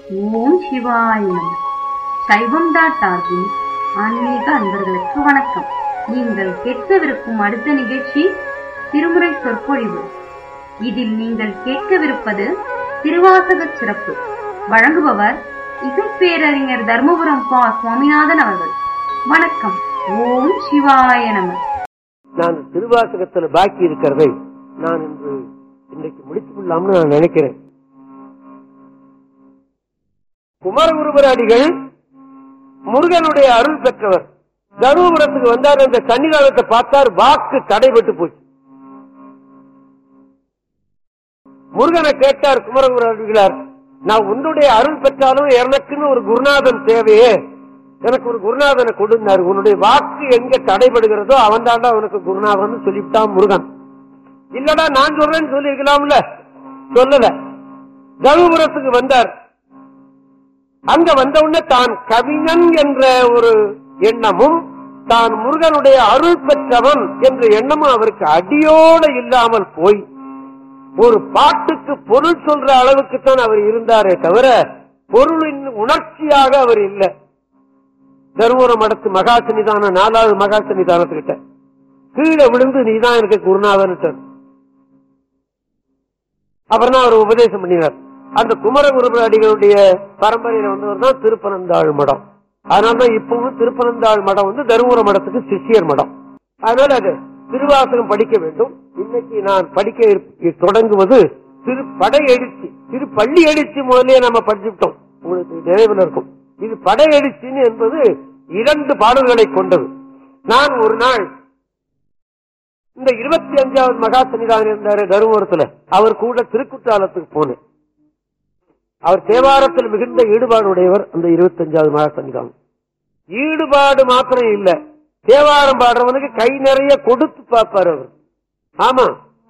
ஓம் சிவாய நம சைவம் டாட் ஆர்கின் ஆன்மீக அன்பர்களுக்கு வணக்கம் நீங்கள் கேட்கவிருக்கும் அடுத்த நிகழ்ச்சி திருமுறை சொற்பொழிவு இதில் நீங்கள் கேட்கவிருப்பது திருவாசக சிறப்பு வழங்குபவர் இசைப்பேரறிஞர் தர்மபுரம் பா சுவாமிநாதன் அவர்கள் வணக்கம் ஓம் சிவாய நம நான் திருவாசகத்துல பாக்கி இருக்கிறதை நான் இன்று இன்றைக்கு முடித்துக் கொள்ளலாம்னு நான் நினைக்கிறேன் குமரகுருபராடிகள் முருகனுடைய அருள் பெற்றவர் தருமபுரத்துக்கு வந்தார் அந்த சன்னிதானத்தை பார்த்தார் வாக்கு தடைபட்டு போச்சு முருகனை கேட்டார் குமரகுருபராடிகளார் நான் உன்னுடைய அருள் பெற்றாலும் எனக்குன்னு ஒரு குருநாதன் தேவையே எனக்கு ஒரு குருநாதனை கொடுனார் உன்னுடைய வாக்கு எங்க தடைபடுகிறதோ அவன் தாண்டா உனக்கு குருநாதன் சொல்லிவிட்டான் முருகன் இல்லடா நான் சொல்றேன்னு சொல்லிருக்கலாம்ல சொல்லல தருமபுரத்துக்கு வந்தார் அங்க வந்த உடனே தான் கவிஞன் என்ற ஒரு எண்ணமும் தான் முருகனுடைய அருள் பெற்றவன் என்ற எண்ணமும் அவருக்கு அடியோடு இல்லாமல் போய் ஒரு பாட்டுக்கு பொருள் சொல்ற அளவுக்கு தான் அவர் இருந்தாரே தவிர பொருளின் உணர்ச்சியாக அவர் இல்லை தருமபுரம் மடத்து மகா சன்னிதானம் நாலாவது மகா சன்னிதானத்துக்கிட்ட கீழே விழுந்து நீதான் எனக்கு குருநாதன் அப்புறம் தான் அவர் உபதேசம் பண்ணினார் அந்த குமரகுரு அடிகளுடைய பரம்பரையில வந்தவர் தான் திருப்பனந்தாள் மடம் அதனாலதான் இப்பவும் திருப்பனந்தாள் மடம் வந்து தருமபுர மடத்துக்கு சிஷியர் மடம் அதனால அது திருவாசகம் படிக்க வேண்டும் இன்னைக்கு நான் படிக்க இருப்ப- தொடங்குவது திரு படை எழுச்சி திரு பள்ளி எழுச்சி முதலே நம்ம படிச்சுட்டோம் உங்களுக்கு நினைவில் இருக்கும் இது படை எழுச்சின்னு என்பது இரண்டு பாடல்களை கொண்டது நான் ஒரு நாள் இந்த இருபத்தி அஞ்சாவது மகா சன்னிதானம் இருந்தாரு தருமபுரத்துல அவர் கூட திருக்குற்றாலத்துக்கு போனேன் அவர் தேவாரத்தில் மிகுந்த ஈடுபாடு உடையவர் அந்த இருபத்தி அஞ்சாவது மகா சன்னிதானம் ஈடுபாடு மாத்திரம் இல்ல தேவாரம் பாடுறவனுக்கு கை நிறைய கொடுத்து பார்ப்பார் அவர் ஆமா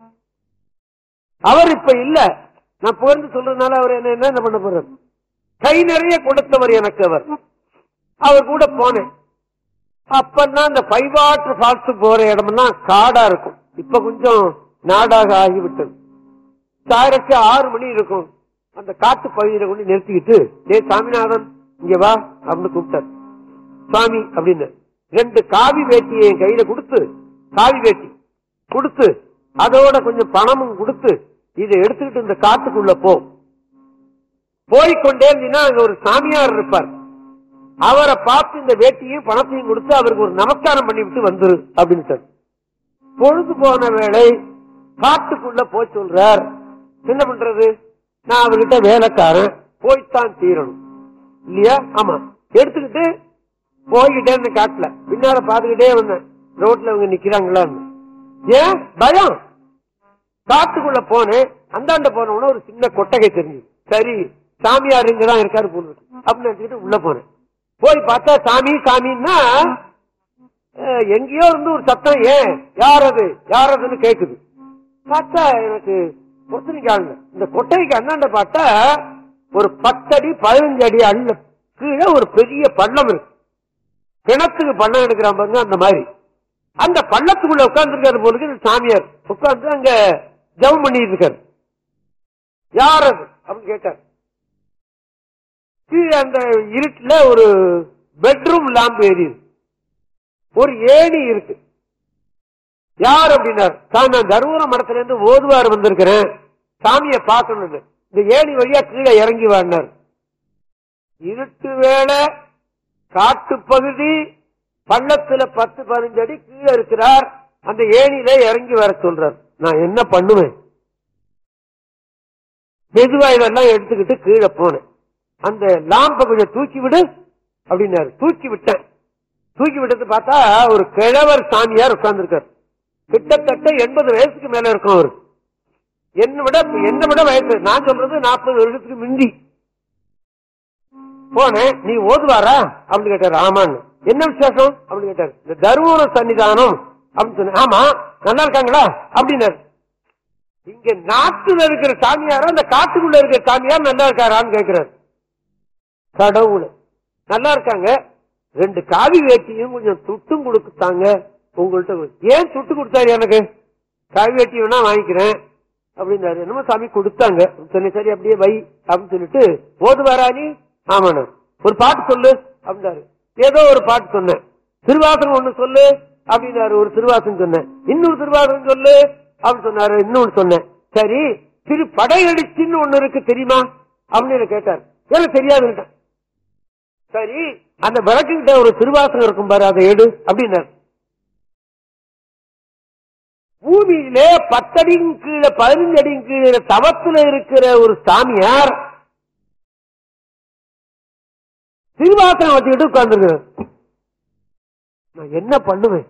அவர் இப்ப இல்ல நான் புகழ்ந்து சொல்றதுனால அவர் என்ன என்ன பண்ண போறார் கை நிறைய கொடுத்தவர் எனக்கு அவர் அவர் கூட போனேன் அப்பதான் அந்த பைவாற்று ஃபால்ஸ் போற இடமெல்லாம் காடா இருக்கும் இப்ப கொஞ்சம் நாடாக ஆகிவிட்டது சாயரட்சி ஆறு மணி இருக்கும் அந்த காட்டு பகுதியில கொண்டு நிறுத்திக்கிட்டு டே சாமிநாதன் இங்க வா அப்படின்னு கூப்பிட்டார் சுவாமி அப்படின்னு ரெண்டு காவி வேட்டியை என் கையில கொடுத்து காவி வேட்டி கொடுத்து அதோட கொஞ்சம் பணமும் கொடுத்து இதை எடுத்துக்கிட்டு இந்த காட்டுக்குள்ள போ போய்க்கொண்டே இருந்தீங்கன்னா அங்க ஒரு சாமியார் இருப்பார் அவரை பார்த்து இந்த வேட்டியும் பணத்தையும் கொடுத்து அவருக்கு ஒரு நமஸ்காரம் பண்ணிவிட்டு வந்துரு அப்படின்னு பொழுது போன வேளை காட்டுக்குள்ள போய் சொல்றார் என்ன பண்றது நான் அவர்கிட்ட வேலைக்காரன் போய்த்தான் தீரணும் இல்லையா ஆமா எடுத்துக்கிட்டு போய்கிட்டே இருந்த காட்டுல பின்னால பாத்துக்கிட்டே வந்தேன் ரோட்ல அவங்க நிக்கிறாங்களான்னு ஏன் பயம் காட்டுக்குள்ள போனேன் அந்தாண்ட போன உடனே ஒரு சின்ன கொட்டகை தெரிஞ்சு சரி சாமியார் இங்கதான் இருக்காரு போல இருக்கு. அப்படின்னு நினைச்சுக்கிட்டு உள்ள போனேன் போய் பார்த்தா சாமி சாமின்னா அஹ், எங்கேயோ இருந்து ஒரு சத்தம் ஏன் யார் அது யார் அதுன்னு கேக்குது பார்த்தா எனக்கு பொறுத்தனைக்கு ஆளுங்க இந்த கொட்டைக்கு அண்ணாண்ட பார்த்தா ஒரு பத்தடி பதினஞ்சு அடி அள்ள கீழே ஒரு பெரிய பள்ளம் இருக்கு கிணத்துக்கு பள்ளம் எடுக்கிறான் பாருங்க அந்த மாதிரி அந்த பள்ளத்துக்குள்ள உட்கார்ந்துருக்காரு போல இருக்கு இந்த சாமியார் உட்கார்ந்து அங்க ஜெபம் பண்ணிட்டு இருக்காரு யார் அது அப்படின்னு கேட்டார் கீழே அந்த இருட்டுல ஒரு பெட்ரூம் லாம்பு எரியுது ஒரு ஏணி இருக்கு யார் அப்படின்னார் தான் நான் தருமபுரம் மடத்துல இருந்து ஓதுவார் வந்திருக்கிறேன் சாமியை பார்க்கணும் இந்த ஏணி வழியா கீழே இறங்கி வாடினார் இருட்டு வேளை காட்டுப்பகுதி பள்ளத்துல பத்து பதினஞ்சு அடி கீழே இருக்கிறார் அந்த ஏணியில இறங்கி வர சொல்றார் நான் என்ன பண்ணுவேன் மெதுவா இதெல்லாம் எடுத்துக்கிட்டு கீழே போனேன் அந்த லாம்பை கொஞ்சம் தூக்கி விடு அப்படின்னாரு தூக்கி விட்டேன் தூக்கி விட்டது பார்த்தா ஒரு கிழவர் சாமியார் உட்கார்ந்துருக்கார் கிட்டத்தட்ட எண்பது வயசுக்கு மேல இருக்கும் அவரு என்ன விட என்ன விட வயசு நான் சொல்றது நாற்பது வருஷத்துக்கு முந்தி போனேன் நீ ஓதுவாரா அப்படின்னு கேட்டாரு ஆமான்னு என்ன விசேஷம் அப்படின்னு கேட்டாரு இந்த தருமபுர சன்னிதானம் அப்படின்னு சொன்னேன் ஆமா நல்லா இருக்காங்களா அப்படின்னாரு இங்க நாட்டுல இருக்கிற சாமியாரா அந்த காட்டுக்குள்ள இருக்கிற சாமியார் நல்லா இருக்காரான்னு கேட்கிறாரு கடவுள் நல்லா இருக்காங்க ரெண்டு காவி வேட்டியும் கொஞ்சம் துட்டும் கொடுத்தாங்க உங்கள்ட்ட ஏன் துட்டு கொடுத்தாரு எனக்கு காவி வேட்டி வேணா வாங்கிக்கிறேன் அப்படின்னாரு என்னமோ சாமி கொடுத்தாங்க சொன்ன சரி அப்படியே வை அப்படின்னு சொல்லிட்டு ஓதுவாரா நீ ஆமாண்ணா ஒரு பாட்டு சொல்லு அப்படின்னாரு ஏதோ ஒரு பாட்டு சொன்னேன் திருவாசகம் ஒண்ணு சொல்லு அப்படின்னாரு ஒரு திருவாசகம் சொன்னேன் இன்னொரு திருவாசகம் சொல்லு அப்படின்னு சொன்னாரு இன்னொன்னு சொன்னேன் சரி திரு படையெடுச்சின்னு ஒண்ணு இருக்கு தெரியுமா அப்படின்னு கேட்டார் எனக்கு தெரியாதுன்ட்டேன் சரி அந்த விளக்குகிட்ட ஒரு திருவாசகம் இருக்கும் பாரு அதை எடு அப்படின்னாரு பூமியிலே பத்தடியும் கீழே பதினஞ்சு அடியும் கீழே தவத்துல இருக்கிற ஒரு சாமியார் திருவாசகம் வச்சுக்கிட்டு உட்கார்ந்துருக்கு நான் என்ன பண்ணுவேன்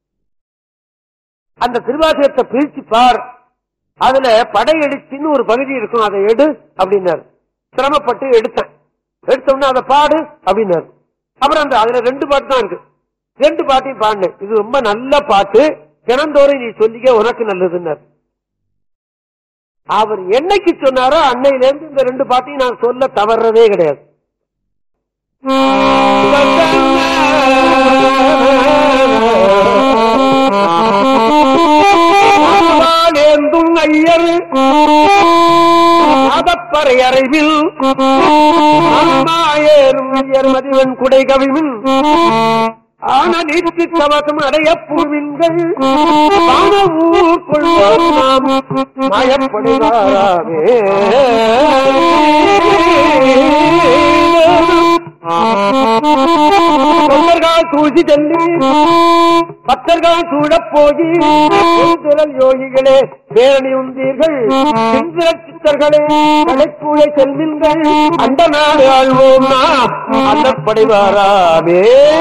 அந்த திருவாசகத்தை பிரிச்சு பார் அதுல படையெடுச்சின்னு ஒரு பகுதி இருக்கும் அதை எடு அப்படின்னாரு சிரமப்பட்டு எடுத்தேன் எடுத்தோம்னா அதை பாடு அப்படின்னாரு அப்புறம் அந்த அதுல ரெண்டு பாட்டு தான் இருக்கு ரெண்டு பாட்டையும் பாடினேன் இது ரொம்ப நல்ல பாட்டு தினந்தோறும் நீ சொல்லிக்க உனக்கு நல்லதுன்னாரு அவர் என்னைக்கு சொன்னாரோ அன்னையில இருந்து இந்த ரெண்டு பாட்டையும் நான் சொல்ல தவறதே கிடையாது ஏந்தும் ஐயர் மதப்பறை அறைவில் அம்மாயேறும் ஐயர் மதிவன் குடை கவிழ்வின் ஆன நீட்டு கவசம் அடைய பூவின்கள் வான ஊர் கொள்வோம் நாம் மயப்படுவாராமே தொண்டர்கள் தூசி தள்ளி பக்தர்கள் சூழப் போகி திரள் யோகிகளே பேரணி உந்தீர்கள் சிந்திர சித்தர்களே கலைக்கூழை செல்வீர்கள் அந்த நாடு ஆழ்வோம் நாம் அல்லப்படைவாராமே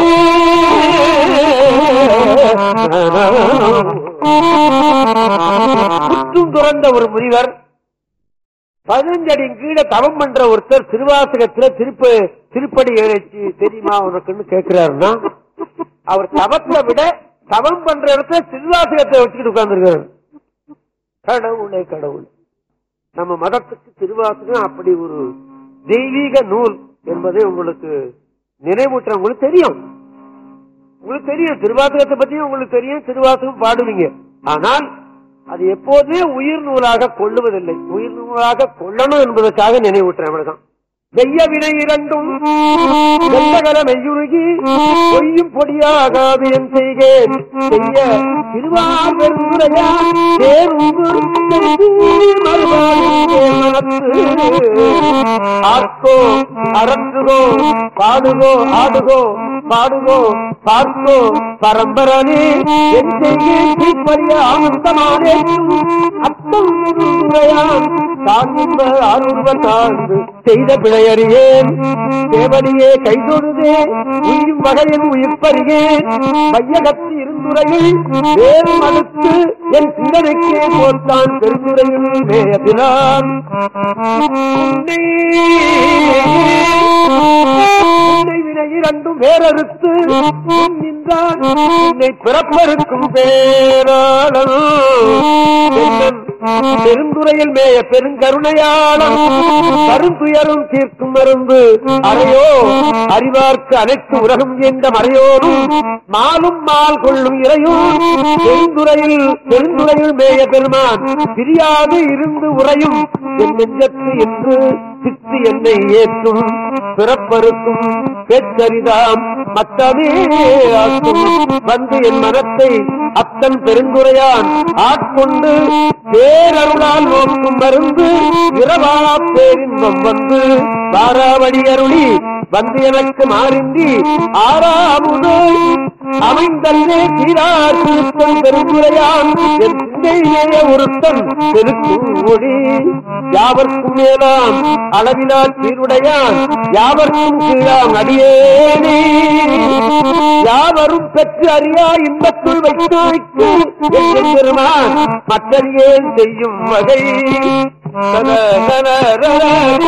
முற்றும் துறந்த ஒரு முனிவர் பதினஞ்சு அடி கீழே தவம் பண்ற ஒருத்தர் திருவாசகத்துல திருப்ப திருப்படி எழுச்சி தெரியுமா உனக்குன்னு கேட்கிறாருன்னா அவர் தவத்தை விட தவம் பண்ற இடத்துல திருவாசகத்தை வச்சுக்கிட்டு உட்கார்ந்துருக்காரு கடவுளே கடவுள் நம்ம மதத்துக்கு திருவாசகம் அப்படி ஒரு தெய்வீக நூல் என்பதை உங்களுக்கு நினைவூற்ற உங்களுக்கு தெரியும் உங்களுக்கு தெரியும் திருவாசகத்தை பத்தியும் உங்களுக்கு தெரியும் திருவாசகம் பாடுவீங்க ஆனால் அது எப்போதுமே உயிர் நூலாக கொள்ளுவதில்லை உயிர் நூலாக கொள்ளணும் என்பதற்காக நினைவூட்டுறேன் அவ்வளவுதான் செய்ய வினை இரண்டும் வெள்ளகல மெய்யுருகி பொய்யும் பொடியாகாது என் செய்கேன் செய்ய திருவாரூரையா ஆர்த்தோ அரங்குகோ பாடுகோ ஆடுகோ பாடுகோ பார்த்தோ பரம்பரனே என் செய்கேன் தீப்பறிய ஆனந்தமானே அத்தம் உரையான் தான் ஆறுவர் தாழ்ந்து செய்த பிழையறியேன் தேவடியே கைதொழுதே உயிரும் வகையில் உயிர்ப்பறியேன் மையகத்து இருந்துரையில் வேறு மறுத்து என் சிந்தனைக்கே போல்தான் பெருந்துரையில் மேயதினான் உன்னை உன்னை வினை இரண்டும் வேறறுத்து உன் நின்றான் உன்னை பிறப்பறுக்கும் பேராளன் என்னன் பெருந்துறையில் மேய பெருங்கருணையாளன் கருந்துயரும் தீர்க்கும் மருந்து அறையோ அறிவார்க்கு அனைத்து உலகம் என்ற மறையோடும் மாலும் மால் கொள்ளும் இறையும் பெருந்துறையில் பெருந்துறையில் மேய பெருமான் பிரியாது இருந்து உறையும் என் நெஞ்சத்து என்று சித்து என்னை ஏற்றும் பிறப்பருக்கும் பெற்றரிதாம் மத்தமே ஆக்கும் வந்து என் மனத்தை அத்தன் பெருந்துரையான் ஆட்கொண்டு பேரருளால் நோக்கும் மருந்து இரவா பேரின்பம் வந்து வாராவடி அருளி வந்து எனக்கு மாறின்றி ஆறாமுது அமைந்தல்லே தீரார் திருத்தம் பெருந்துரையான் என் சிந்தையிலேயே ஒருத்தன் பெருக்கும் ஒளி யாவர்க்கும் மேலாம் அளவிலா சீருடையான் யாவர்க்கும் கீழாம் அடியேனே யாவரும் பெற்று அறியா இன்பத்துள் வைத்து வைத்து என் பெருமான் மற்றறியேன் செய்யும் வகை தன தன ரர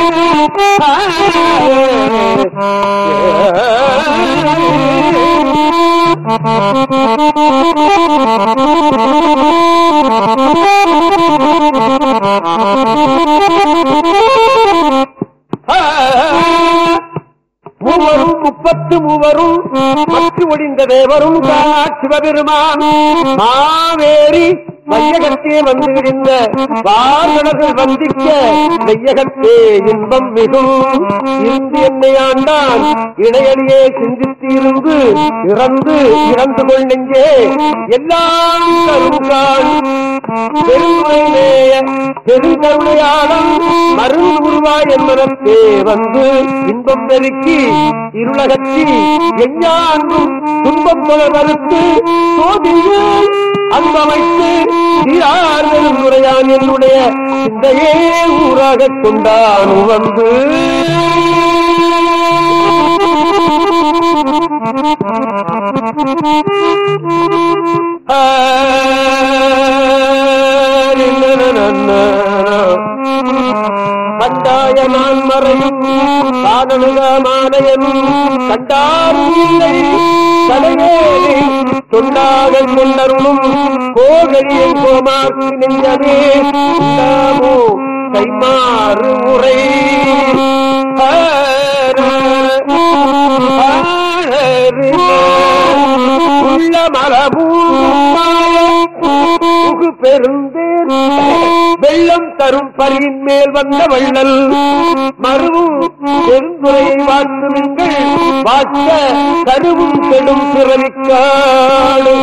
மூவரும் முப்பத்து மூவரும் மற்ற ஒடிந்த தேவரும் சிவபெருமான் மாவேரி வையகத்தே வந்து விடிந்த வாரணர்கள் வந்திக்க மெய்யகத்தே இன்பம் மிகும் இருந்து என்னை ஆண்டான் இணையடியே சிந்தித்து இருந்து இறந்து இறந்து கொள் நெஞ்சே எல்லாம் கருங்கான் பெருமையிலேய பெருங்கருணையாளம் மருந்து உருவாய் என்பதற்கே வந்து இன்பம் பெருக்கி இருளகத்தி எஞ்ஞான்றும் துன்பம் தொலை மறுத்து சோதித்து அன்பமைத்து சீரார்கள் முறையான் என்னுடைய சிந்தையே ஊராகக் கொண்டான் வந்து கண்டாய நான் மறையும் காணனுகமானயன் கண்டாரும் இல்லை தலைவேலி தொண்டாக கொண்டருளும் கோகழியை கோமாக்கு நெஞ்சமே உண்டாமோ கைமாறு முறை உள்ள மலபூகு பெருந்தேன் வெள்ளம் தரும் பரியின் மேல் வந்த வள்ளல் மறுவும் பெருந்துரையை வாழ்த்துவீங்கள் வாக்க கருவும் கெடும் பிறவிக்காடு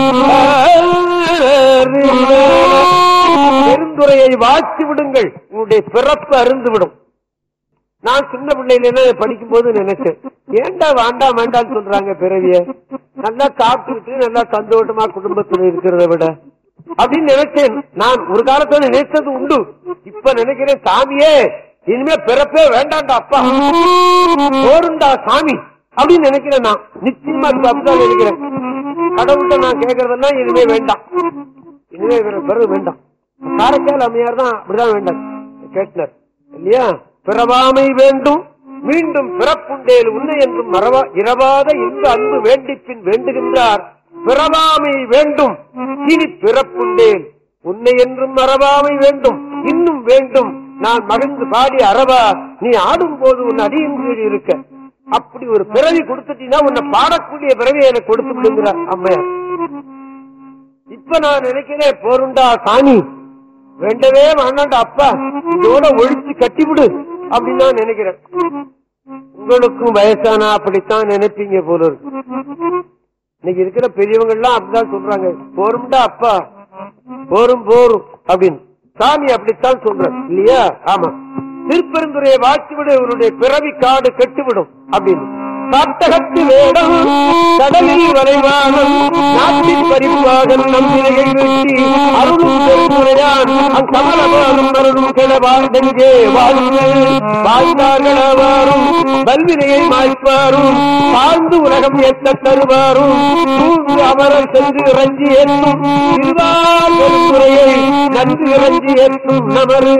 பெருந்துரையை வாசி விடுங்கள் உங்களுடைய பிறப்பு அருந்துவிடும் நான் சின்ன பிள்ளையில படிக்கும் போது நினைச்சேன் ஏண்டா வேண்டாம் வேண்டாம்னு சொல்றாங்க பிறவிய நல்லா சாப்பிட்டுட்டு நல்லா சந்தோஷமா குடும்பத்துல இருக்கிறத விட அப்படின்னு நினைச்சேன் நான் ஒரு காலத்துல நினைத்தது உண்டு இப்ப நினைக்கிறேன் சாமியே இனிமே பிறப்பே வேண்டாம்டா அப்பா போருண்டா சாமி அப்படின்னு நினைக்கிறேன் நான் நிச்சயமா இப்ப அப்படிதான் நினைக்கிறேன் கடவுள்கிட்ட நான் கேட்கறதெல்லாம் இனிமே வேண்டாம் இனிமே வேற பிறகு வேண்டாம் காரைக்கால் அம்மையார் தான் அப்படிதான் வேண்டாம் கேட்டனர் இல்லையா பிறவாமை வேண்டும் மீண்டும் பிறப்புண்டேல் உன்னை என்றும் மறவா இரவாத இந்த அன்பு வேண்டிப்பின் வேண்டுகின்றார் பிறவாமை வேண்டும் இனி பிறப்புண்டேன் உன்னை என்றும் மறவாமை வேண்டும் இன்னும் வேண்டும் நான் மகிழ்ந்து பாடி அறவா நீ ஆடும் போது உன் அடியின் கீழ் இருக்க அப்படி ஒரு பிறவி கொடுத்துட்டீங்கன்னா உன்னை பாடக்கூடிய பிறவி எனக்கு கொடுத்து விடுங்கிறார் அம்மையார் இப்ப நான் நினைக்கிறேன் போருண்டா சாமி வேண்டவே வேண்டாண்டா அப்பா இதோட ஒழிச்சு கட்டிவிடு அப்படின்னு நான் நினைக்கிறேன் உங்களுக்கும் வயசானா அப்படித்தான் நினைப்பீங்க போல இருக்கு இன்னைக்கு இருக்கிற பெரியவங்க எல்லாம் அப்படிதான் சொல்றாங்க போரும்டா அப்பா போரும் போரும் அப்படின்னு சாமி அப்படித்தான் சொல்ற இல்லையா ஆமா திருப்பெருந்துறையை வாக்கிவிடு இவருடைய பிறவி காடு கெட்டுவிடும் அப்படின்னு காட்டகத்து வேடம் கடலில் வரைவானம் நாட்டின் பரிவாகன் நம்பினையை வெட்டி அருளும் பெருந்துரையான் அக்கமலபாலும் அருளும் கிளவாள் நெஞ்சே வாழ்ந்து வாழ்ந்தார்கள் அவாரும் பல்வினையை மாய்ப்பாரும் வாழ்ந்து உலகம் ஏற்ற தருவாரும் தூங்கு அமரர் சென்று இறஞ்சி ஏற்றும் திருவார் பெருந்துரையை நன்கு இறஞ்சி ஏற்றும் நமரு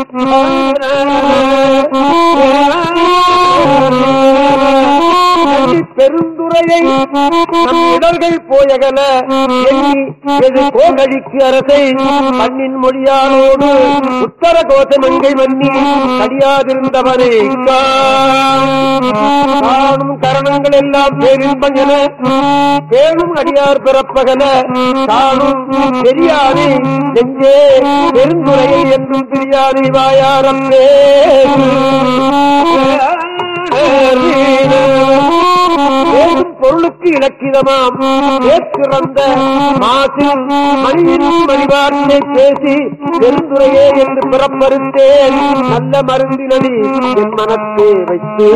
பெருந்துரையை நம் இடர்கள் போயகல எண்ணி எது கோகழிக்கு அரசை மண்ணின் மொழியானோடு உத்தர கோச மங்கை மன்னி கடியாதிருந்தவனே காணும் கரணங்கள் எல்லாம் பேரின்பம் என பேணும் அடியார் பிறப்பகல காணும் தெரியாதே நெஞ்சே பெருந்துரையை என்றும் தெரியாதே வாயாரப்பே பேசும் பொருளுக்கு இலக்கிதமாம் ஏற்கிறந்த மாசில் மணியின் மணிவார்த்தை பேசி பெருந்துரையே என்று பிறப்பறுத்தேன் நல்ல மருந்தினடி என் மனத்தே வைத்து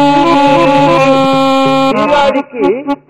சீராடிக்கு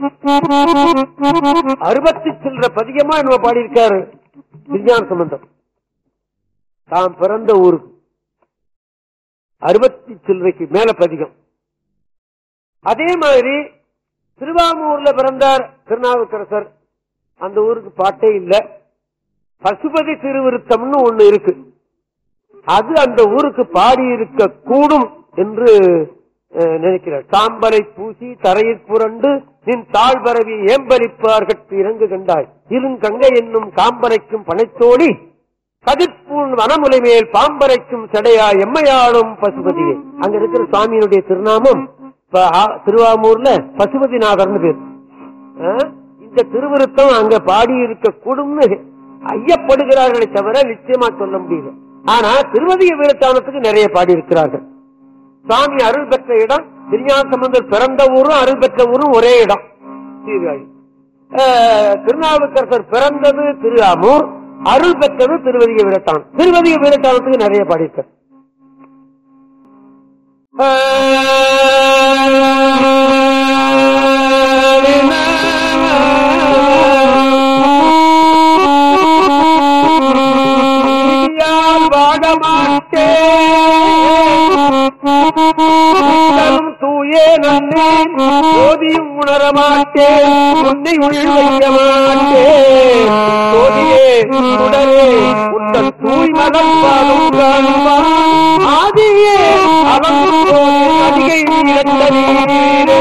அறுபத்தி சில்லற பதிகமா நம்ம பாடியிருக்காரு விஞ்ஞான சம்பந்தம் தாம் பிறந்த ஊருக்கு அறுபத்தி சில்லறைக்கு மேல பதிகம் அதே மாதிரி திருவாமூர்ல பிறந்தார் திருநாவுக்கரசர் அந்த ஊருக்கு பாட்டே இல்ல பசுபதி திருவிருத்தம்னு ஒண்ணு இருக்கு அது அந்த ஊருக்கு பாடி இருக்க கூடும் என்று அஹ், நினைக்கிறார் சாம்பலை பூசி தரையில் புரண்டு நின் தாழ்பரவி ஏம்பலிப்பார்கட்கு இறங்கு கண்டாய் இருங்கங்கை என்னும் காம்பரைக்கும் பனைத்தோடி கதிர்பூன் வனமுலை மேல் பாம்பரைக்கும் செடையா எம்மையாளும் பசுபதியே அங்க இருக்கிற சுவாமியினுடைய திருநாமம் இப்ப ஆ- திருவாமூர்ல பசுபதிநாதர்னு பேர் ஆ? இந்த திருவிருத்தம் அங்க பாடி இருக்க கூடும்னு ஐயப்படுகிறார்களே தவிர நிச்சயமா சொல்ல முடியல ஆனா திருவதிய வீரத்தானத்துக்கு நிறைய பாடியிருக்கிறார்கள் சுவாமி அருள் பெற்ற இடம் திருஞான சம்பந்தர் பிறந்த ஊரும் அருள் பெற்ற ஊரும் ஒரே இடம் சீர்காழி அஹ், திருநாவுக்கரசர் பிறந்தது திரு அமூர் அருள் பெற்றது திருவதிய வீரத்தானம் திருவதிய வீரத்தானத்துக்கு நிறைய பாடியிருக்கார் நீதியால் வாழ மாட்டேன் தூயே நன்னே போதியும் உணர மாட்டேன் உன்னை உள் வைக்க மாட்டேன் சோதியே உடனே உந்தன் தூய்மகன் பாதம் காணுமா ஆதியே அவன் அதிகை இழந்த நீரே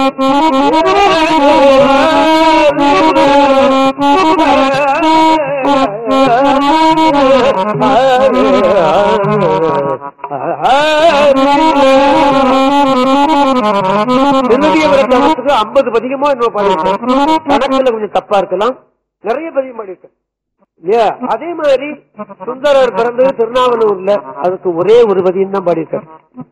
திருநதியவரத்துக்கு ஐம்பது பதிகமோ இன்னும் பாடியிருக்கேன் கணக்குல கொஞ்சம் தப்பா இருக்கலாம் நிறைய பதிகம் பாடியிருக்கேன் இல்லையா அதே மாதிரி சுந்தரர் பிறந்தது திருநாவலூர்ல அதுக்கு ஒரே ஒரு பதியம் தான் பாடியிருக்கார்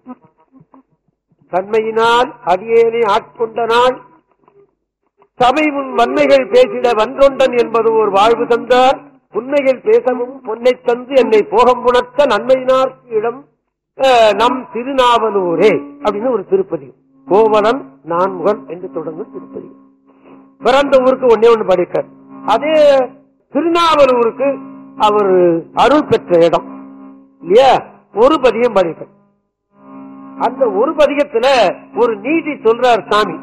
தன்மையினால் அடியேனை ஆட்கொண்ட நாள் சபை முன் வன்மைகள் பேசிட வன்றொண்டன் என்பது ஒரு வாழ்வு தந்தார் உண்மைகள் பேசவும் பொன்னை தந்து என்னை போகம் உணர்த்த நன்மையினார்க்கு இடம் அஹ், நம் திருநாவலூரே அப்படின்னு ஒரு திருப்பதி கோவலன் நான்முகன் என்று தொடங்கும் திருப்பதி பிறந்த ஊருக்கு ஒன்னே ஒண்ணு படிக்கார் அதே திருநாவலூருக்கு அவர் அருள் பெற்ற இடம் இல்லையா ஒரு பதியம் படிக்கார் அந்த ஒரு பதிகத்துல ஒரு நீதி சொல்றார் சாமி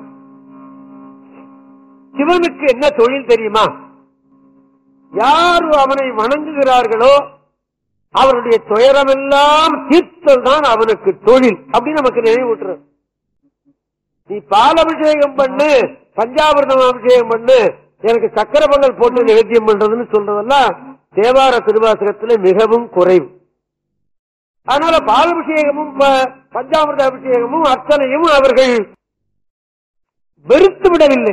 சிவனுக்கு என்ன தொழில் தெரியுமா யார் அவனை வணங்குகிறார்களோ அவருடைய துயரமெல்லாம் தீர்த்தல் தான் அவனுக்கு தொழில் அப்படின்னு நமக்கு நினைவூட்டுறது நீ பால் அபிஷேகம் பண்ணு பஞ்சாபிரதம் அபிஷேகம் பண்ணு எனக்கு சக்கர பொங்கல் போட்டு நிவேத்தியம் பண்றதுன்னு சொல்றதெல்லாம் தேவார திருவாசகத்துல மிகவும் குறைவு அதனால பால் அபிஷேகமும் ப- பஞ்சாமிர்த அபிஷேகமும் அர்ச்சனையும் அவர்கள் வெறுத்து விடவில்லை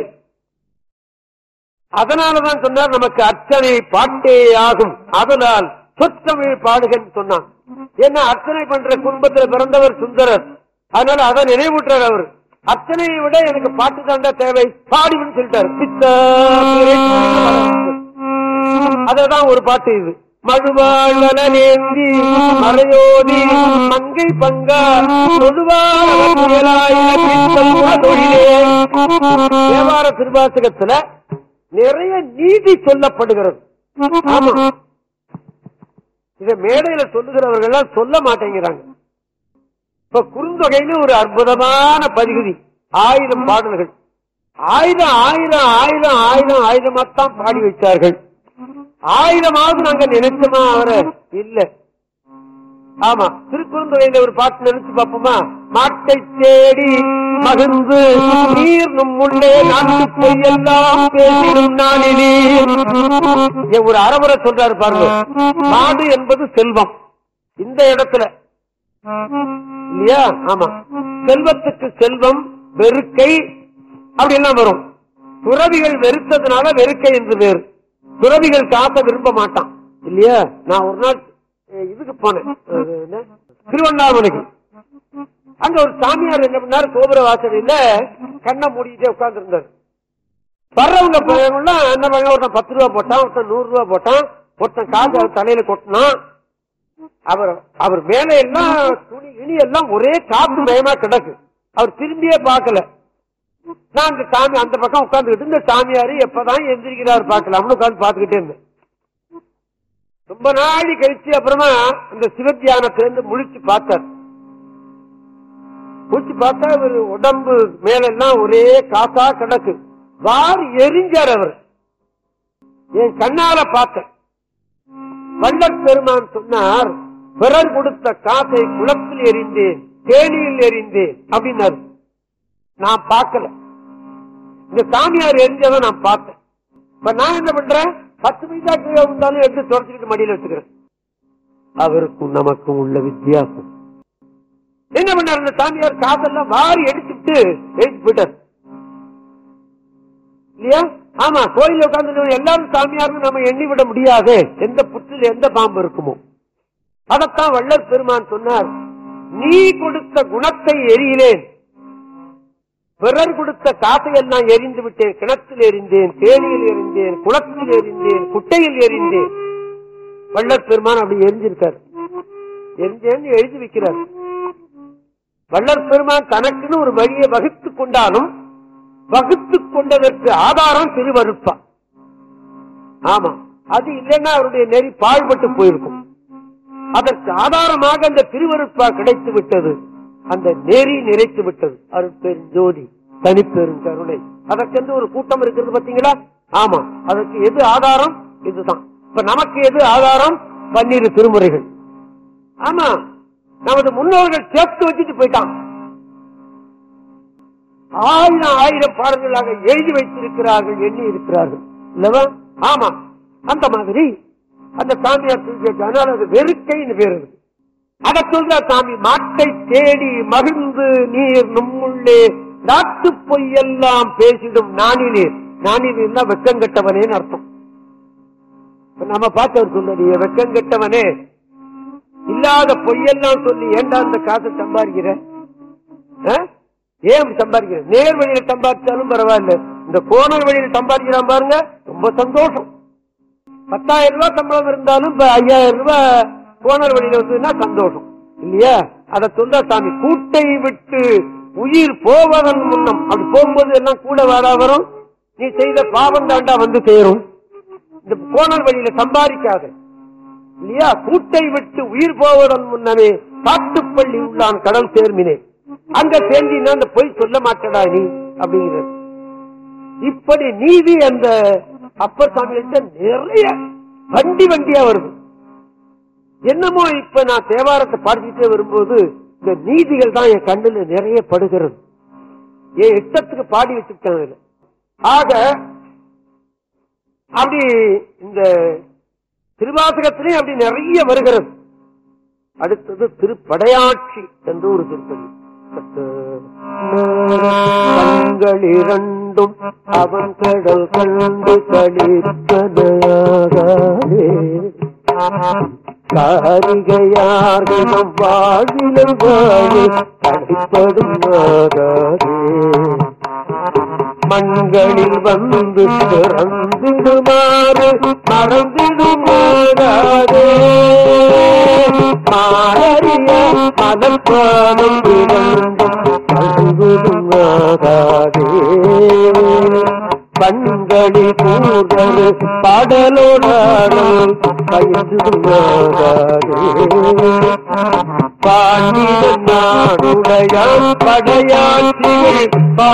அதனாலதான் சொன்னார் நமக்கு அர்ச்சனை பாட்டே ஆகும் அதனால் சொற்றமிழ் பாடுகன்னு சொன்னான் என்ன அர்ச்சனை பண்ற குடும்பத்துல பிறந்தவர் சுந்தரர் அதனால அதை நினைவூட்டுறார் அவர் அர்ச்சனையை விட எனக்கு பாட்டு தாண்டா தேவை பாடின்னு சொல்லிட்டார் பித்த அததான் ஒரு பாட்டு இது மழுவாழ்வனேந்தி மறையோதி மங்கை பங்கா தேவார திருவாசகத்துல நிறைய நீதி சொல்லப்படுகிறது ஆமா இத மேடையில சொல்லுகிறவர்கள் எல்லாம் சொல்ல மாட்டேங்கிறாங்க இப்ப குறுந்தொகைன்னு ஒரு அற்புதமான பதிகுதி ஆயிரம் பாடல்கள் ஆயிரம் ஆயிரம் ஆயிரம் ஆயிரம் ஆயிரமாத்தான் பாடி வைத்தார்கள் ஆயிரமாவது நாங்க நினைச்சோமா அவரை இல்ல ஆமா திருக்குறுந்தொகையில ஒரு பாட்டு நினைச்சு பார்ப்போமா மாட்டை தேடி மகிழ்ந்து நீர் நும்முள்ளே நாட்டு பொய்யெல்லாம் பேசிடும் நாளிலே இங்க ஒரு அறமுறை சொல்றாரு பாருங்க நாடு என்பது செல்வம் இந்த இடத்துல இல்லையா ஆமா செல்வத்துக்கு செல்வம் வெறுக்கை அப்படி எல்லாம் வரும் துறவிகள் வெறுத்ததுனால வெறுக்கை என்று பேரு துறவிகள் காசை விரும்ப மாட்டான் இல்லையா நான் ஒரு நாள் அஹ், இதுக்கு போனேன் அது என்ன? திருவண்ணாமலைக்கு அங்க ஒரு சாமியார் என்ன பண்ணாரு கோபுர வாசலில கண்ணை மூடிட்டே உட்கார்ந்து இருந்தாரு வர்றவங்க போறவங்கலாம் என்ன பண்ண ஒருத்தன் பத்து ரூபா போட்டான் ஒருத்தன் நூறு ரூபா போட்டான் ஒருத்தன் காசு அவர் தலையில கொட்டினான் அவர் அவர் மேல எல்லாம் துணி இனி எல்லாம் ஒரே காத்து மயமா கிடக்கு அவர் திரும்பியே பார்க்கல நான் இந்த சாமி அந்த பக்கம் உட்கார்ந்துகிட்டு இந்த சாமியாரு எப்பதான் எந்திரிக்கிறார் பார்க்கலாம்னு உட்கார்ந்து பார்த்துக்கிட்டே இருந்தேன் ரொம்ப நாளி கழிச்சு அப்புறமா அந்த சிவத்தியானத்திலிருந்து முழிச்சு பார்த்தார் முழிச்சு பார்த்தா இவர் உடம்பு மேல எல்லாம் ஒரே காசா கிடக்கு வார் எரிஞ்சார் அவர் என் கண்ணால பார்த்தேன் வள்ளற் பெருமான் சொன்னார் பிறர் கொடுத்த காசை குளத்தில் எறிந்தேன் தேனியில் எறிந்தேன் அப்படின்னாரு நான் பார்க்கல இந்த சாமியார் எரிஞ்சதை நான் பார்த்தேன் இப்ப நான் என்ன பண்றேன் பத்து பைசா கீழே இருந்தாலும் எடுத்து தொடச்சிக்கிட்டு மடியில வச்சுக்கிறேன் அவருக்கும் நமக்கும் உள்ள வித்தியாசம் என்ன பண்ணார் இந்த சாமியார் காசெல்லாம் வாரி அடிச்சுட்டு எழுதி போயிட்டார் இல்லையா ஆமா கோயில் உட்கார்ந்து எல்லாரும் சாமியார்னு நம்ம எண்ணி விட முடியாது எந்த புற்றில் எந்த பாம்பு இருக்குமோ அதத்தான் வள்ளல் பெருமான் சொன்னார் நீ கொடுத்த குணத்தை எரியிலேன் பிறர் கொடுத்த காசையெல்லாம் எரிந்து விட்டேன் கிணத்தில் எரிந்தேன் தேனியில் எரிந்தேன் குளத்தில் எரிந்தேன் குட்டையில் எரிந்தேன் வள்ளல் பெருமான் அப்படி எரிஞ்சிருக்கார் எரிஞ்சேன்னு எழுதி வைக்கிறார் வள்ளல் பெருமான் தனக்குன்னு ஒரு வழியை வகுத்துக் கொண்டாலும் வகுத்துக் கொண்டதற்கு ஆதாரம் திருவருப்பா ஆமா அது இல்லைன்னா அவருடைய நெறி பாழ்பட்டு போயிருக்கும் அதற்கு ஆதாரமாக அந்த திருவருப்பா கிடைத்து விட்டது அந்த நெறி நிறைத்து விட்டது அருட்பெரும் ஜோதி தனிப்பெரும் கருணை அதற்கென்று ஒரு கூட்டம் இருக்கிறது பாத்தீங்களா ஆமா அதற்கு எது ஆதாரம் இதுதான் இப்ப நமக்கு எது ஆதாரம் பன்னிரு திருமுறைகள் ஆமா நமது முன்னோர்கள் சேர்த்து வச்சுட்டு போயிட்டான் ஆயிரம் ஆயிரம் பாடல்களாக எழுதி வைத்திருக்கிறார்கள் எண்ணி இருக்கிறார்கள் இல்லவா ஆமா அந்த மாதிரி அந்த சாமியார் தூக்கி அதனால அது வெறுக்கைன்னு பேர் இருக்கு அத சொல்ற சாமி மாட்டை தேடி மகிழ்ந்து நீர் நம்முள்ளே நாட்டு பொய்யெல்லாம் பேசிடும் நானினீர் நானினீர்னா வெக்கங்கெட்டவனேன்னு அர்த்தம் இப்ப நம்ம பார்த்தவர் சொல்ல நீ வெக்கங்கெட்டவனே இல்லாத பொய்யெல்லாம் சொல்லி ஏண்டா அந்த காசை சம்பாதிக்கிற ஆ? ஏன் சம்பாதிக்கிற நேர் வழியில சம்பாதிச்சாலும் பரவாயில்ல இந்த கோணல் வழியில சம்பாதிக்கிறான் பாருங்க ரொம்ப சந்தோஷம் பத்தாயிரம் ரூபாய் சம்பளம் இருந்தாலும் இப்ப ஐயாயிரம் ரூபாய் கோணல் வழியில வந்ததுன்னா சந்தோஷம் இல்லையா அத சொல்ல சாமி கூட்டை விட்டு உயிர் போவதன் முன்னம் அப்படி போகும்போது எல்லாம் கூட வாடா வரும் நீ செய்த பாவம் தாண்டா வந்து சேரும் இந்த கோணல் வழியில சம்பாதிக்காத இல்லையா கூட்டை விட்டு உயிர் போவதன் முன்னமே காட்டுப்பள்ளி உள்ளான் கடல் சேர்மினே அங்க சேர்ந்தினா அந்த பொய் சொல்ல மாட்டடா நீ அப்படிங்கிறது இப்படி நீதி அந்த அப்பர் சாமிகிட்ட நிறைய வண்டி வண்டியா வருது என்னமோ இப்ப நான் தேவாரத்தை பாடிக்கிட்டே வரும்போது இந்த நீதிகள் தான் என் கண்ணுல நிறைய படுகிறது என் இஷ்டத்துக்கு பாடி வச்சுட்டேன் அதுல. ஆக அப்படி இந்த திருவாசகத்திலே அப்படி நிறைய வருகிறது அடுத்தது திருப்படையாட்சி என்று ஒரு திருப்பதி கண்கள் இரண்டும் அவன் கடல் கண்டு கழிப்பதையாகாதே காரிகையார்களும் வாழ்விலும் வாழி கழிப்படும் ஆகாதே மண்களில் வந்து பிறந்திடுமாறு மறந்திடுமாறாதே மாறிய மலர்பானம் இரண்டும் கழுவிடுமாறாதே பண்களி கூதரு பாடலோடாடல் பயின்றுமாறாதே பாண்டிட நாடுடையான் படையாட்சிகள்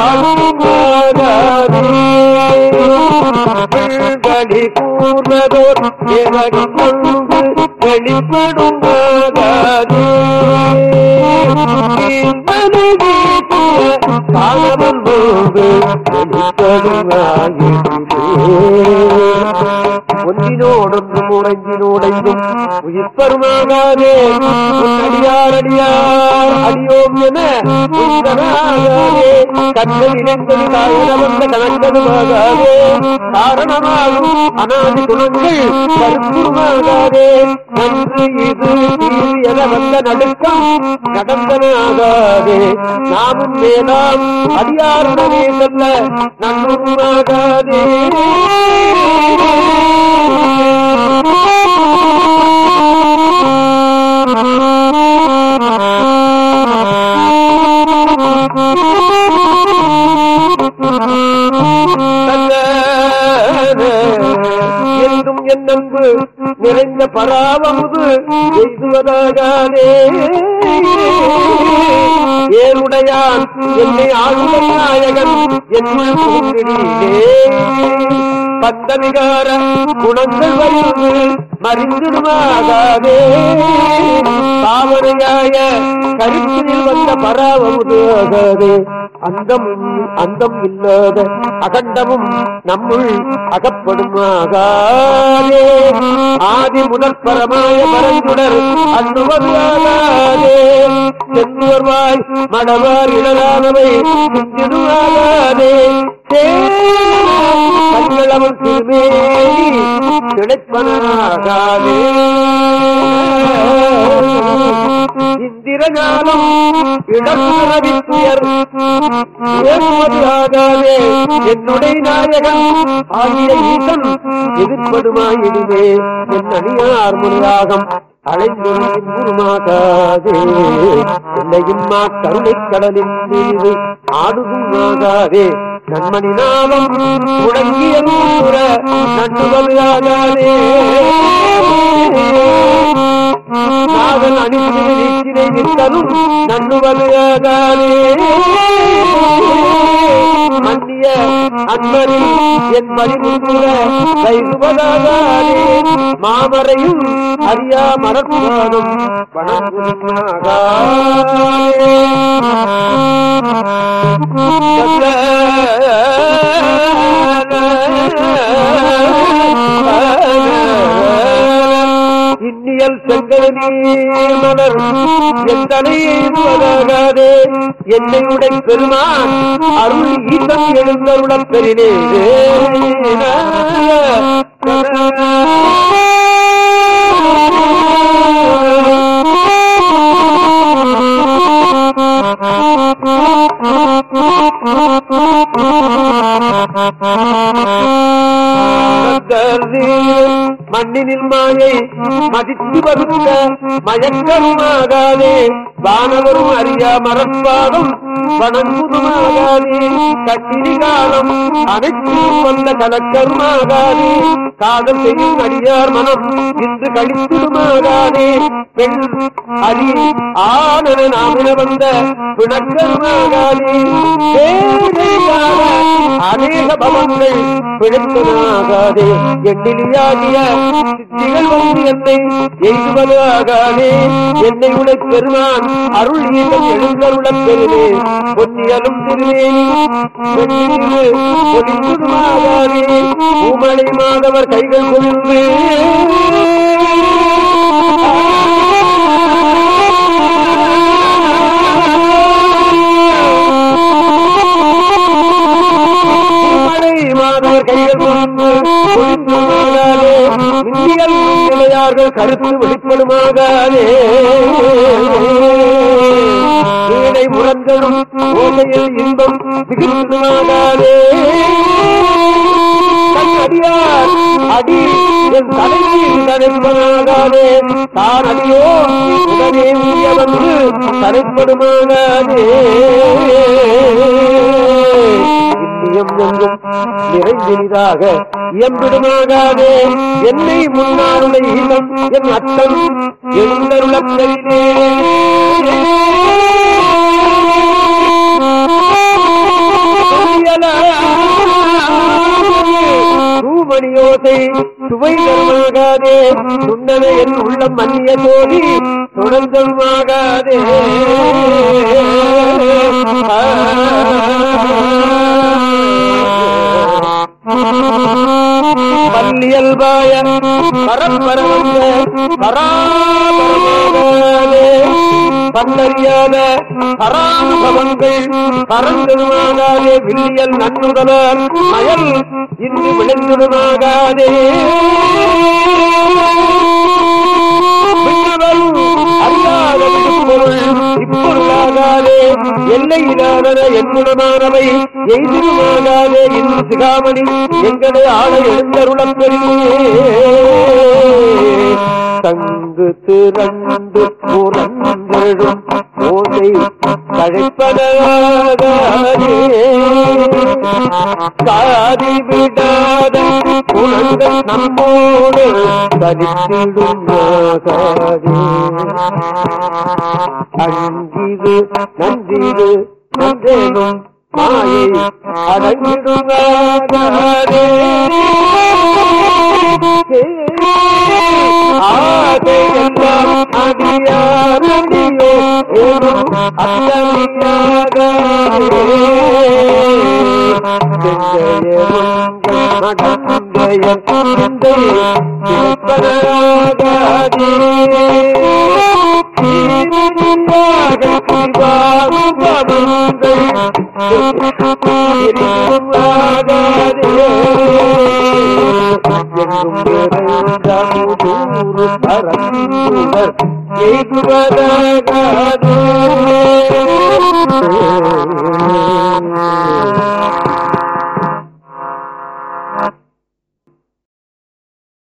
பாடுமாறாதே கூர்வதோர் எவடி கொண்டு வெளிப்படும் பாடவன் போது ஒன்றினோடொன்று முடங்கினோடைந்தும் உயிர்ப்பருமாகாதே அடியார் அடியார் அடியோம் என உயிரனாகாதே கண்கள் இணைந்தது தாயன வந்த கணக்கதுமாகாதே காரணமாகும் அனாதி குணங்கள் கருத்துருமாகாதே நன்று இது தீவு என வந்த நடுக்கம் நடந்தனாகாதே நாமும் வேதாம் அடியாருடனே செல்ல நன்றுமாகாதே என்றும் என் அன்பு நிறைந்த பராவமுது எய்துவதாகாதே ஏருடையான் என்னை ஆளுமை நாயகன் என்னுள் பூங்கிடியே பந்தவிகார குணங்கள் வருவது மறிந்திடுமாகாதே தாவரையாய கருத்தினில் வந்த பராவமுது ஆகாதே அந்தம் அந்தம் இல்லாத அகண்டமும் நம்முள் அகப்படுமாகாதே ஆதி முதற் பரமாய பரஞ்சுடர் அன்னுவதாகாதே சென்றுவர்வாய் மடவார் இழலானவை சிந்திடுவாகாதே கண்களவன் திருமேனி கிடைப்பனாகாதே இந்திரஞானம் இடர்பிறவி துயர் ஏறுவது ஆகாதே என்னுடைய நாயகன் ஆகிய ஈசன் எதிர்ப்படுமாயிடுமே என் அணியார் முனியாகம் அழைந்துரையின் குருமாகாதே என்னையும் மா கருணை கடலின் மீது ஆடுதும் ஆகாதே நன்மணி நாமம் முடங்கிய நூற நண்ணுவது ஆகாதே நாதன் அணிந்து நீக்கினை நிற்கலும் நண்ணுவது ஆகாதே மன்னிய அன்பரி என் பரிமுற கைதுவதாகாதே மாமரையும் அறியா மரத்தாலும் இன்னியல் செங்கனே மலர் எத்தனை எழுதுவதாகாதே என்னை உடை பெருமான் அருள் ஈசன் எழுந்தருளப் பெறினே மண்ணினில் மாயை மதித்து வருத்த மயக்கருமாகாதே வானவரும் அறியா மரப்பாடும் வணங்குதுமாகாதே கட்டினி காலம் அனைத்து வந்த கலக்கருமாகாதே காதல் செய்யும் அடியார் மனம் இன்று கழித்துடுமாகாதே பெண் அரி ஆனன நாமின வந்த பிணக்கருமாகாதே பேரைக்கான அநேக பவங்கள் பிழைப்பதாகாதே எண்ணிலியாகிய சித்திகள் வந்து என்னை எய்துவது ஆகாதே என்னை உடை பெருமான் அருள் ஈசன் எழுந்தருளப் பெறுவே பொன்னியலும் திருவேணி வெண்ணிலிரு பொலிந்துமாகாதே பூமலை மாதவர் கைகள் கொண்டு பூமலை மாதவர் கைகள் கொண்டு பொலிந்துமாகாதே மின்னியல் நிலையார்கள் கருத்து வெளிப்படுமாகாதே வீணை முழங்களும் ஓசையில் இன்பம் மிகுந்துமாகாதே அடியார் அடி என் தலையில் தடைப்பதாகாதே தான் அடியோ உடனே உரிய வந்து தடைப்படுமாகாதே இந்தியம் எங்கும் நிறைந்தினிதாக இயம்பிடுமாகாதே என்னை முன்னாருளை ஈழம் என் அத்தம் எழுந்தருளப் பெறினே தூமணியோசை சுவை தருமாகாதே சுண்ணன என் உள்ளம் மன்னிய தோழி தொடர்ந்தருமாகாதே பல்லியல்பாய பரப்பரவந்த பராபரமாகாதே பந்தறியாத பரானுபவங்கள் பரந்ததுமாகாதே வில்லியல் நன்னுதலால் மயல் இன்று விளைந்ததுமாகாதே விண்ணவரும் அறியாத விழுப்பொருள் இப்பொருளாகாதே எல்லையிலான என்னுடமானவை எய்திருமாகாதே இன்று சிகாமணி எங்களை ஆள எழுந்தருளப் பெருமையே தங்கு திரண்டு புறந்தெழும் ஓசை கழைப்பதாகாதே காதி விடாத குணங்கள் நம்மோடு தரித்திடும் நாகாதே அஞ்சிது நன்றிது நன்றேனும் மாயை அடங்கிடுங்காதே ஆதையெல்லாம் அடியாரடியோ ஏனும் அத்தனியாக நடந்தைய எய்துவதா